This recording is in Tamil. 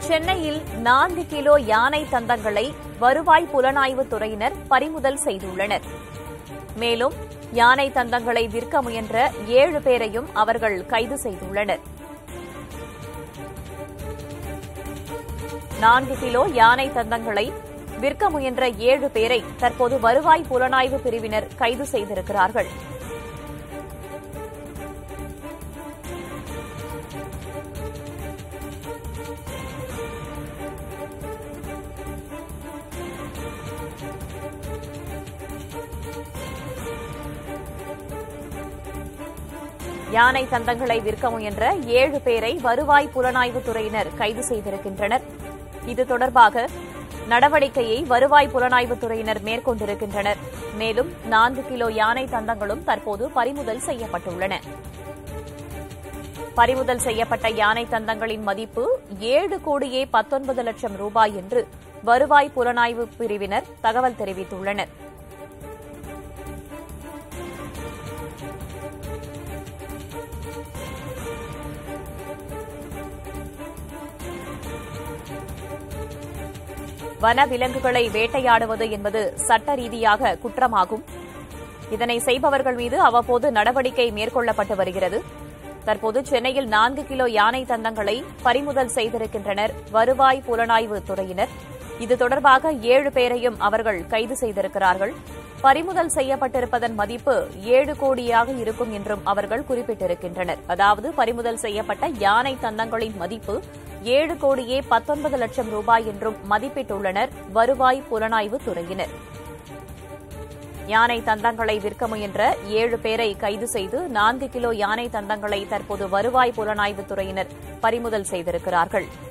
சென்னையில் நான்கு கிலோ யானை தந்தங்களை வருவாய் புலனாய்வுத் துறையினர் பறிமுதல் செய்துள்ளனர் மேலும் யானை தந்தங்களை விற்க முயன்ற ஏழு பேரையும் அவர்கள் கைது செய்துள்ளனர் நான்கு கிலோ யானை தந்தங்களை விற்க முயன்ற ஏழு பேரை தற்போது வருவாய் புலனாய்வு பிரிவினர் கைது செய்திருக்கிறார்கள் யானை தந்தங்களை விற்க முயன்ற ஏழு பேரை வருவாய் புலனாய்வுத் துறையினர் கைது செய்திருக்கின்றனர் இது தொடர்பாக நடவடிக்கையை வருவாய் புலனாய்வுத் துறையினர் மேற்கொண்டிருக்கின்றனர் மேலும் நான்கு கிலோ யானை தந்தங்களும் தற்போது பறிமுதல் செய்யப்பட்டுள்ளன பறிமுதல் செய்யப்பட்ட யானை தந்தங்களின் மதிப்பு ஏழு கோடியே பத்தொன்பது லட்சம் ரூபாய் என்று வருவாய் புலனாய்வு பிரிவினர் தகவல் தெரிவித்துள்ளனர் வன விலங்குகளை வேட்டையாடுவது என்பது சட்ட ரீதியாக குற்றமாகும் இதனை செய்பவர்கள் மீது அவ்வப்போது நடவடிக்கை மேற்கொள்ளப்பட்டு வருகிறது தற்போது சென்னையில் நான்கு கிலோ யானை தந்தங்களை பறிமுதல் செய்திருக்கின்றனர் வருவாய் புலனாய்வு துறையினர் இது தொடர்பாக ஏழு பேரையும் அவர்கள் கைது செய்திருக்கிறார்கள் பறிமுதல் செய்யப்பட்டிருப்பதன் மதிப்பு ஏழு கோடியாக இருக்கும் என்றும் அவர்கள் குறிப்பிட்டிருக்கின்றனர் அதாவது பறிமுதல் செய்யப்பட்ட யானை தந்தங்களின் மதிப்பு ஏழு கோடியே பத்தொன்பது லட்சம் ரூபாய் என்றும் மதிப்பிட்டுள்ளனர் வருவாய் புலனாய்வு துறையினர் யானை தந்தங்களை விற்க முயன்ற ஏழு பேரை கைது செய்து நான்கு கிலோ யானை தந்தங்களை தற்போது வருவாய் புலனாய்வு துறையினர் பறிமுதல் செய்திருக்கிறார்கள்